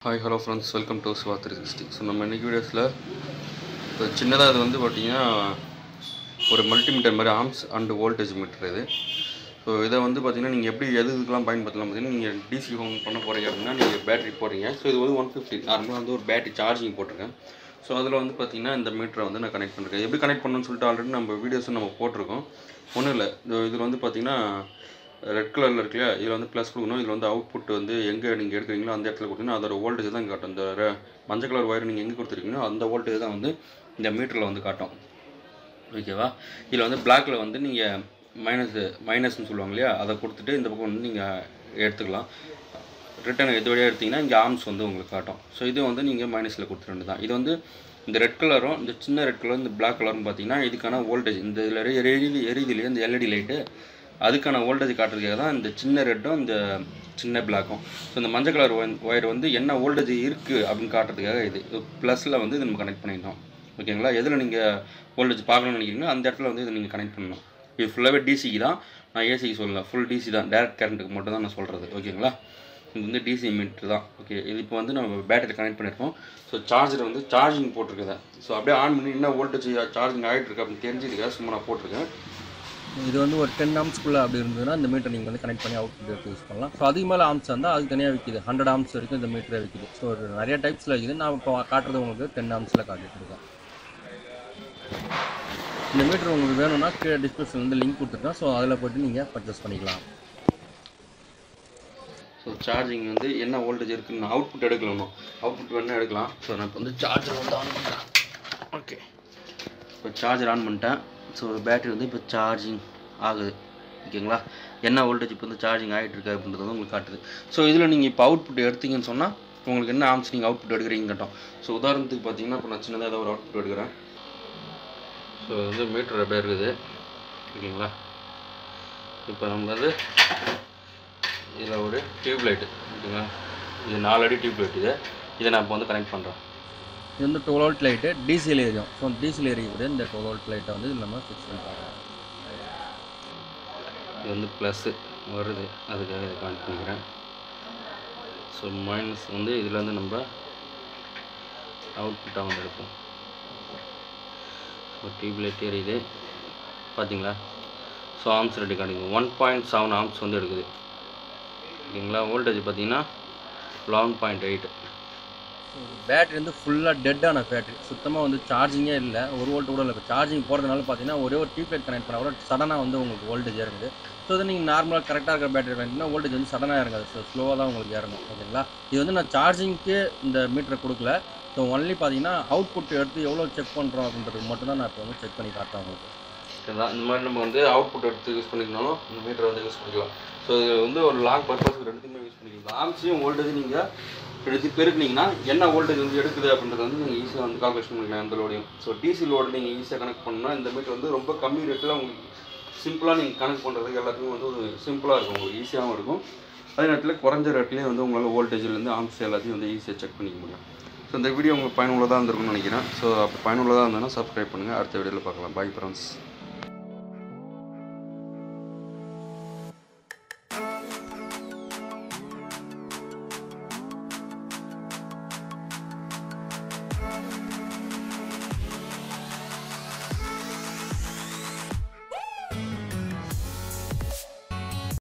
hi hello friends welcome to Siva three sixty so நம்ம இன்னைக்கு வீடியோஸில் இப்போ சின்னதாக இது வந்து பார்த்தீங்கன்னா ஒரு மல்டிமீட்டர் மாதிரி ஆர்ம்ஸ் அண்டு வோல்டேஜ் மீட்டர் இது ஸோ இதை வந்து பார்த்தீங்கன்னா நீங்கள் எப்படி எது இதுக்கெல்லாம் பயன்படுத்தலாம் பார்த்தீங்கன்னா நீங்கள் டிசி ஹோம் பண்ண போகிறீங்க அப்படின்னா நீங்கள் பேட்டரி போடுறீங்க ஸோ இது வந்து ஒன் ஃபிஃப்டி நார்மலாக வந்து ஒரு பேட்டரி சார்ஜிங் போட்டிருக்கேன் ஸோ அதில் வந்து பார்த்தீங்கன்னா இந்த மீட்டரை வந்து நான் கனெக்ட் பண்ணிருக்கேன் எப்படி கனெக்ட் பண்ணணும்னு சொல்லிட்டு ஆல்ரெடி நம்ம வீடியோஸும் நம்ம போட்டிருக்கோம் ஒன்றும் இல்லை இதில் வந்து பார்த்தீங்கன்னா ரெட் கலரில் இருக்கு இல்லையா இதில் வந்து ப்ளஸ் கொடுக்கணும் இதில் வந்து அவுட்புட் வந்து எங்கே நீங்கள் எடுக்கிறீங்களோ அந்த இடத்துல கொடுத்தீங்கன்னா அதோட வோல்டேஜ் தான் காட்டும் இந்த re- மஞ்சள் கலர் ஒயர் நீங்கள் எங்கே கொடுத்துருக்கீங்களோ அந்த வோல்டேஜ் தான் வந்து இந்த மீட்டரில் வந்து காட்டும் ஓகேவா இதில் வந்து பிளாக்ல வந்து நீங்கள் மைனஸ் மைனஸ்னு சொல்லுவாங்க இல்லையா அதை கொடுத்துட்டு இந்த பக்கம் வந்து நீங்கள் எடுத்துக்கலாம் ரிட்டர்ன் எது வழியாக எடுத்தீங்கன்னா இங்கே ஆர்ம்ஸ் வந்து உங்களுக்கு காட்டும் ஸோ இது வந்து நீங்கள் மைனஸில் கொடுத்துட்டு தான் இது வந்து இந்த ரெட் கலரும் இந்த சின்ன ரெட் கலரும் இந்த பிளாக் கலரும் பார்த்தீங்கன்னா இதுக்கான வோல்டேஜ் இந்த இதில் எரியுது எரியுது இல்லையா இந்த எல்இடி லைட்டு அதுக்கான வோல்டேஜ் காட்டுறதுக்காக தான் இந்த சின்ன ரெட்டும் இந்த சின்ன பிளாக்கும் ஸோ இந்த மஞ்சள் கலர் ஒயர் வந்து என்ன வோல்டேஜ் இருக்குது அப்படின்னு காட்டுறதுக்காக இது ப்ளஸில் வந்து இது நம்ம கனெக்ட் பண்ணிட்டோம் ஓகேங்களா எதில் நீங்கள் வோல்டேஜ் பார்க்கணும்னு நினைக்கிறீங்களோ அந்த இடத்துல வந்து இதை நீங்கள் கனெக்ட் பண்ணணும் இது ஃபுல்லாகவே டிசிக்கு தான் நான் ஏசிக்கு சொல்லல ஃபுல் டிசி தான் டேரக்ட் கரண்ட்டுக்கு மட்டும் தான் நான் சொல்கிறது ஓகேங்களா இது வந்து டிசி மீட்ரு தான் ஓகே இது இப்போ வந்து நம்ம பேட்டரி கனெக்ட் பண்ணியிருக்கோம் ஸோ சார்ஜர் வந்து சார்ஜிங் போட்டிருக்குது ஸோ அப்படியே ஆன் பண்ணி என்ன வோல்டேஜ் சார்ஜிங் ஆகிட்டு இருக்கு அப்படின்னு தெரிஞ்சுக்கிறதுக்காக சும்மா நான் போட்டிருக்கேன் இது வந்து ஒரு டென் ஆம்ஸ்க்குள்ளே அப்படி இருந்ததுன்னா இந்த மீட்டர் நீங்கள் வந்து கனெக்ட் பண்ணி அவுட் எடுத்து யூஸ் பண்ணலாம் ஸோ அதுக்கு மேலே ஆம்ஸ் இருந்தால் அது தனியாக விற்கிது ஹண்ட்ரட் ஆம்ஸ் வரைக்கும் இந்த மீட்டரை விற்கிது ஸோ ஒரு நிறைய டைப்ஸில் இருக்குது நான் இப்போ காட்டுறது உங்களுக்கு டென் ஆம்ஸில் காட்டிட்டு இருக்கேன் இந்த மீட்டர் உங்களுக்கு வேணும்னா கீழே டிஸ்கிரிப்ஷன் வந்து லிங்க் கொடுத்துருக்கேன் ஸோ அதில் போய்ட்டு நீங்கள் பர்ச்சேஸ் பண்ணிக்கலாம் ஸோ சார்ஜிங் வந்து என்ன வோல்டேஜ் இருக்குன்னு அவுட்புட் எடுக்கலாமோ அவுட்புட் வேணால் எடுக்கலாம் ஸோ நான் இப்போ வந்து சார்ஜர் வந்து ஆன் பண்ணுறேன் ஓகே இப்போ சார்ஜர் ஆன் பண்ணிட்டேன் ஸோ பேட்டரி வந்து இப்போ சார்ஜிங் ஆகுது ஓகேங்களா என்ன வோல்டேஜ் இப்போ வந்து சார்ஜிங் ஆகிட்டு இருக்கு அப்படின்றது வந்து உங்களுக்கு காட்டுது ஸோ இதில் நீங்கள் இப்போ அவுட்புட் எடுத்தீங்கன்னு சொன்னால் உங்களுக்கு என்ன ஆம்ஸ் நீங்கள் அவுட்புட் எடுக்கிறீங்க கட்டும் ஸோ உதாரணத்துக்கு பார்த்தீங்கன்னா இப்போ நான் சின்னதாக ஏதாவது ஒரு அவுட்புட் எடுக்கிறேன் ஸோ இது வந்து மீட்டர் அப்படியே இருக்குது ஓகேங்களா இப்போ நம்ம வந்து இதில் ஒரு டியூப் லைட்டு ஓகேங்களா இது நாலு அடி டியூப் லைட் இது இதை நான் இப்போ வந்து கனெக்ட் பண்ணுறேன் இது வந்து டுவெல் வோல்ட் லைட்டு டிசியில் எரியும் ஸோ டிசியில் எரியுது இந்த டுவெல் வோல்ட் லைட்டை வந்து இதில் நம்ம ஃபிக்ஸ் பண்ணுறாங்க இது வந்து ப்ளஸ்ஸு வருது அதுக்காக இதை கனெக்ட் பண்ணிக்கிறேன் ஸோ மைனஸ் வந்து இதில் வந்து நம்ம அவுட்புட்டாக வந்து எடுப்போம் ஸோ டியூப் லைட் எரியுது பார்த்தீங்களா ஸோ ஆர்ம்ஸ் ரெடி காட்டுங்க ஒன் பாயிண்ட் செவன் ஆர்ம்ஸ் வந்து எடுக்குது ஓகேங்களா வோல்டேஜ் பார்த்தீங்கன்னா லெவன் பாயிண்ட் எயிட் பேட்டரி வந்து ஃபுல்லாக டெட்டான பேட்டரி சுத்தமாக வந்து சார்ஜிங்கே இல்லை ஒரு வோல்ட் கூட இல்லை இப்போ சார்ஜிங் போகிறதுனால பார்த்தீங்கன்னா ஒரே ஒரு டியூப் லைட் கனெக்ட் பண்ணால் கூட சடனாக வந்து உங்களுக்கு வோல்டேஜ் இறங்குது ஸோ இது நீங்கள் நார்மலாக கரெக்டாக இருக்கிற பேட்டரி கனெக்ட்னா வோல்டேஜ் வந்து சடனாக இறங்காது ஸோ ஸ்லோவாக தான் உங்களுக்கு இறங்கும் ஓகேங்களா இது வந்து நான் சார்ஜிங்க்கு இந்த மீட்டரை கொடுக்கல ஸோ ஒன்லி பார்த்தீங்கன்னா அவுட்புட் எடுத்து எவ்வளோ செக் பண்ணுறோம் அப்படின்றது மட்டும் தான் நான் இப்போ வந்து செக் பண்ணி காட்டுறேன் உங்களுக்கு ஓகேங்களா இந்த மாதிரி நம்ம வந்து அவுட்புட் எடுத்து யூஸ் பண்ணிக்கனாலும் இந்த மீட்டர் வந்து யூஸ் பண்ணிக்கலாம் ஸோ இது வந்து ஒரு லாங் பர்பஸ்க்கு ரெண்டுத்துக்குமே யூஸ் பண்ணிக்கலாம் ஆம்ஸையும் வோல்டேஜ் நீங்கள் எடுத்து பெருக்குனீங்கன்னா என்ன வோல்டேஜ் வந்து எடுக்குது அப்படின்றது வந்து நீங்கள் ஈஸியாக வந்து கால்குலேஷன் பண்ணிக்கலாம் எந்த லோடையும் ஸோ டிசி லோடு நீங்கள் ஈஸியாக கனெக்ட் பண்ணணும்னா இந்த மீட்டர் வந்து ரொம்ப கம்மி ரேட்டில் உங்களுக்கு சிம்பிளாக நீங்கள் கனெக்ட் பண்ணுறதுக்கு எல்லாத்துக்கும் வந்து ஒரு சிம்பிளாக இருக்கும் உங்களுக்கு ஈஸியாகவும் இருக்கும் அதே நேரத்தில் குறைஞ்ச ரேட்லேயே வந்து உங்களால் வோல்டேஜ்லேருந்து ஆம்ஸ் எல்லாத்தையும் வந்து ஈஸியாக செக் பண்ணிக்க முடியும் ஸோ இந்த வீடியோ உங்களுக்கு பயனுள்ளதாக இருந்திருக்கும்னு நினைக்கிறேன் ஸோ அப்போ பயனுள்ளதாக இருந்ததுன்னா சப்ஸ்கிரைப் பண்ணுங்கள் அடுத்த வீடியோவில் பார்க்கலாம் பாய் ஃப்ரெண்ட்ஸ்